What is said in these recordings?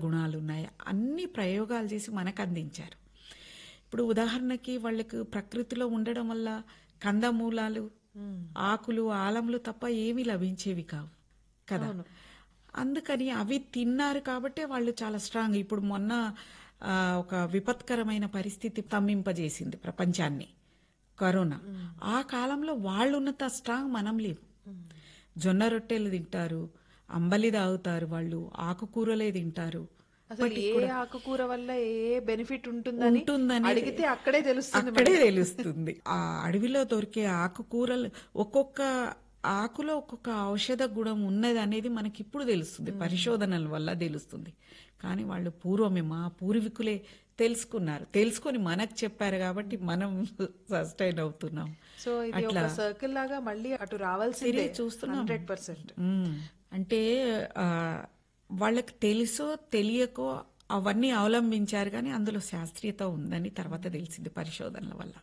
గుణాలు ఉన్నాయి అన్ని ప్రయోగాలు చేసి మనకు అందించారు ఇప్పుడు ఉదాహరణకి వాళ్ళకు ప్రకృతిలో ఉండడం వల్ల కందమూలాలు ఆకులు ఆలములు తప్ప ఏమీ లభించేవి కావు కదా అందుకని అవి తిన్నారు కాబట్టే వాళ్ళు చాలా స్ట్రాంగ్ ఇప్పుడు మొన్న ఆ, ఒక విపత్కరమైన పరిస్థితి తమ్మింపజేసింది ప్రపంచాన్ని కరోనా ఆ కాలంలో వాళ్ళు ఉన్నంత స్ట్రాంగ్ మనం లేవు జొన్న రొట్టెలు తింటారు అంబలి తాగుతారు వాళ్ళు ఆకుకూరలే తింటారు అసలు ఏ ఆకుకూర వల్ల ఏ బెనిఫిట్ ఉంటుందని ఉంటుందని అడిగితే అక్కడే తెలుస్తుంది అక్కడే తెలుస్తుంది ఆ అడవిలో దొరికే ఆకుకూరలు ఒక్కొక్క ఆకులో ఒక్కొక్క ఔషధ గుణం ఉన్నది అనేది మనకి ఇప్పుడు తెలుస్తుంది పరిశోధనల వల్ల తెలుస్తుంది కానీ వాళ్ళు పూర్వమే మా పూర్వీకులే తెలుసుకున్నారు తెలుసుకొని మనకు చెప్పారు కాబట్టి మనం సస్టైన్ అవుతున్నాం సో ఇది ఒక సర్కిల్ లాగా మళ్ళీ అటు రావాల్సిందే తిరిగి చూస్తున్నాం. హండ్రెడ్ పర్సెంట్ మ్మ్. అంటే ఆ, వాళ్ళకి తెలుసో తెలియకో అవన్నీ అవలంబించారు కానీ అందులో శాస్త్రీయత ఉందని తర్వాత తెలిసింది పరిశోధనల వల్ల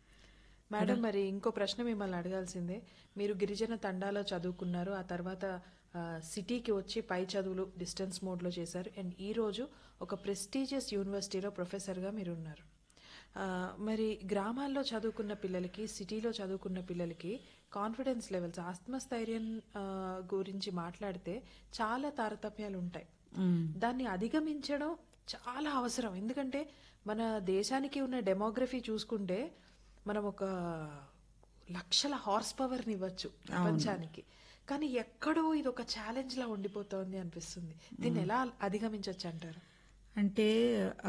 మేడం మరి ఇంకో ప్రశ్న మిమ్మల్ని అడగాల్సిందే మీరు గిరిజన తండాలో చదువుకున్నారు ఆ తర్వాత ఆ, సిటీకి వచ్చి పై చదువులు డిస్టెన్స్ మోడ్లో చేశారు అండ్ ఈ రోజు ఒక ప్రెస్టీజియస్ యూనివర్సిటీలో ప్రొఫెసర్గా మీరు ఉన్నారు ఆ, మరి గ్రామాల్లో చదువుకున్న పిల్లలకి సిటీలో చదువుకున్న పిల్లలకి కాన్ఫిడెన్స్ లెవెల్స్ ఆత్మస్థైర్యం ఆ, గురించి మాట్లాడితే చాలా తారతమ్యాలు ఉంటాయి దాన్ని అధిగమించడం చాలా అవసరం ఎందుకంటే మన దేశానికి ఉన్న డెమోగ్రఫీ చూసుకుంటే మనం ఒక లక్షల హార్స్ పవర్ని ఇవ్వచ్చు ప్రపంచానికి కానీ ఎక్కడో ఇది ఒక ఛాలెంజ్ లా ఉండిపోతోంది అనిపిస్తుంది దీన్ని ఎలా అధిగమించవచ్చు అంటారు అంటే ఆ,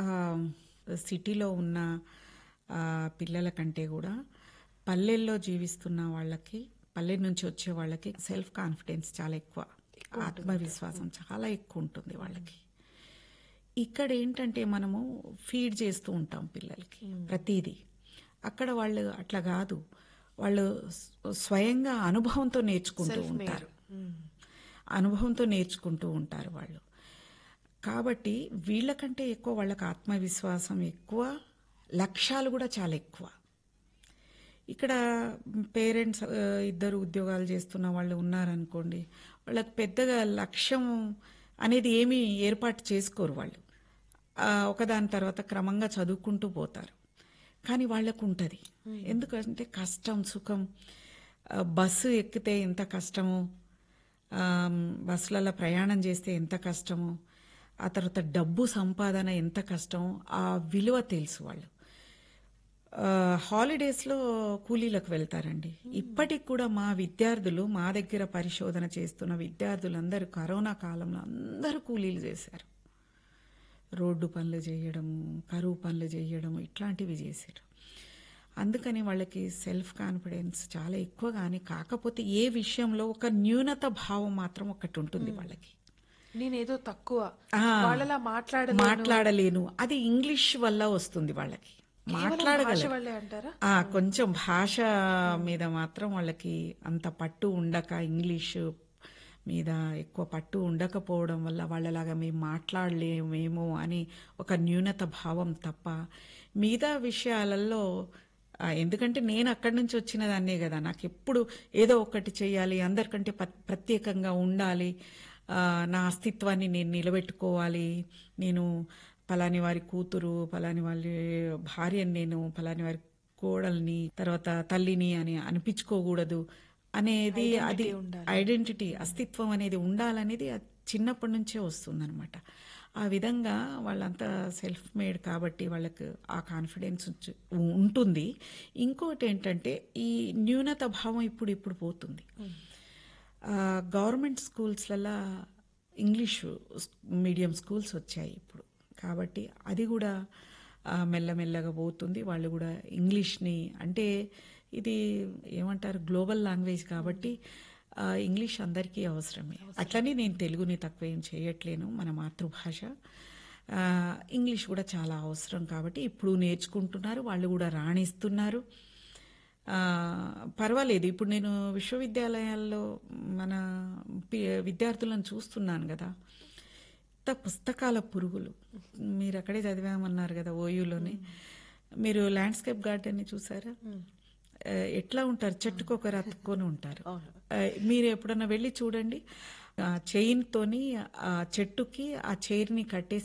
సిటీలో ఉన్న ఆ, పిల్లల కంటే కూడా పల్లెల్లో జీవిస్తున్న వాళ్ళకి పల్లె నుంచి వచ్చే వాళ్ళకి సెల్ఫ్ కాన్ఫిడెన్స్ చాలా ఎక్కువ ఆత్మవిశ్వాసం చాలా ఎక్కువ ఉంటుంది వాళ్ళకి ఇక్కడ ఏంటంటే మనము ఫీడ్ చేస్తూ ఉంటాం పిల్లలకి ప్రతిదీ అక్కడ వాళ్ళు అట్లా కాదు వాళ్ళు స్వ- స్వయంగా అనుభవంతో నేర్చుకుంటూ ఉంటారు అనుభవంతో నేర్చుకుంటూ ఉంటారు వాళ్ళు కాబట్టి వీళ్ళకంటే ఎక్కువ వాళ్ళకి ఆత్మవిశ్వాసం ఎక్కువ లక్ష్యాలు కూడా చాలా ఎక్కువ ఇక్కడ పేరెంట్స్ ఆ, ఇద్దరు ఉద్యోగాలు చేస్తున్న వాళ్ళు ఉన్నారనుకోండి వాళ్ళకి పెద్దగా లక్ష్యం అనేది ఏమీ ఏర్పాటు చేసుకోరు వాళ్ళు ఆ, ఒకదాని తర్వాత క్రమంగా చదువుకుంటూ పోతారు కానీ వాళ్ళకు ఉంటుంది ఎందుకంటే కష్టం సుఖం ఆ, బస్సు ఎక్కితే ఎంత కష్టమో ఆ, బస్సులలో ప్రయాణం చేస్తే ఎంత కష్టమో ఆ తర్వాత డబ్బు సంపాదన ఎంత కష్టమో ఆ విలువ తెలుసు వాళ్ళు ఆ, హాలిడేస్లో కూలీలకు వెళ్తారండి ఇప్పటికి కూడా మా విద్యార్థులు మా దగ్గర పరిశోధన చేస్తున్న విద్యార్థులందరూ కరోనా కాలంలో అందరూ కూలీలు చేశారు రోడ్డు పనులు చేయడము కరువు పనులు చేయడము ఇట్లాంటివి చేశారు అందుకని వాళ్ళకి సెల్ఫ్ కాన్ఫిడెన్స్ చాలా ఎక్కువ కానీ కాకపోతే ఏ విషయంలో ఒక న్యూనత భావం మాత్రం ఒకటి ఉంటుంది వాళ్ళకి నేనేదో తక్కువ ఆ, వాళ్ళలా మాట్లాడ మాట్లాడలేను అది ఇంగ్లీష్ వల్ల వస్తుంది వాళ్ళకి భాష మాట్లాడగలరు వల్లే అంటారా ఆ, కొంచెం భాష మీద మాత్రం వాళ్ళకి అంత పట్టు ఉండక ఇంగ్లీషు మీద ఎక్కువ పట్టు ఉండకపోవడం వల్ల వాళ్ళలాగా మేము మాట్లాడలేమేమో అని ఒక న్యూనత భావం తప్ప మిగతా విషయాలలో ఆ, ఎందుకంటే నేను అక్కడి నుంచి వచ్చిన దాన్నే కదా నాకు ఎప్పుడు ఏదో ఒకటి చేయాలి అందరికంటే ప- ప్రత్యేకంగా ఉండాలి ఆ, నా అస్తిత్వాన్ని నేను నిలబెట్టుకోవాలి నేను పలాని వారి కూతురు పలాని వారి భార్యని నేను పలాని వారి కోడల్ని తర్వాత తల్లిని అని అనిపించుకోకూడదు అనేది అది ఐడెంటిటీ అస్తిత్వం అనేది ఉండాలనేది అది చిన్నప్పటి నుంచే వస్తుందన్నమాట ఆ విధంగా వాళ్ళంతా సెల్ఫ్ మేడ్ కాబట్టి వాళ్ళకు ఆ కాన్ఫిడెన్స్ ఉంచు- ఉంటుంది ఇంకోటి ఏంటంటే ఈ న్యూనత భావం ఇప్పుడు ఇప్పుడు పోతుంది ఆ, గవర్నమెంట్ స్కూల్స్లలో ఇంగ్లీష్ మీడియం స్కూల్స్ వచ్చాయి ఇప్పుడు కాబట్టి అది కూడా ఆ, మెల్లమెల్లగా పోతుంది వాళ్ళు కూడా ఇంగ్లీష్ని అంటే ఇది ఏమంటారు గ్లోబల్ లాంగ్వేజ్ కాబట్టి ఆ, ఇంగ్లీష్ అందరికీ అవసరమే అట్లనే నేను తెలుగుని తక్కువ ఏం చేయట్లేను మన మాతృభాష ఆ, ఇంగ్లీష్ కూడా చాలా అవసరం కాబట్టి ఇప్పుడు నేర్చుకుంటున్నారు వాళ్ళు కూడా రాణిస్తున్నారు ఆ, పర్వాలేదు ఇప్పుడు నేను విశ్వవిద్యాలయాల్లో మన పి- విద్యార్థులను చూస్తున్నాను కదా ఇంత పుస్తకాల పురుగులు మీరు అక్కడే చదివామన్నారు కదా ఓయూలోనే మీరు ల్యాండ్స్కేప్ గార్డెన్ని చూసారా ఆ, ఎట్లా ఉంటారు చెట్టుకొకరు అతుక్కొని ఉంటారు ఆ, మీరు ఎప్పుడన్నా వెళ్ళి చూడండి చైన్ తోని ఆ చెట్టుకి ఆ చైర్ని కట్టేసి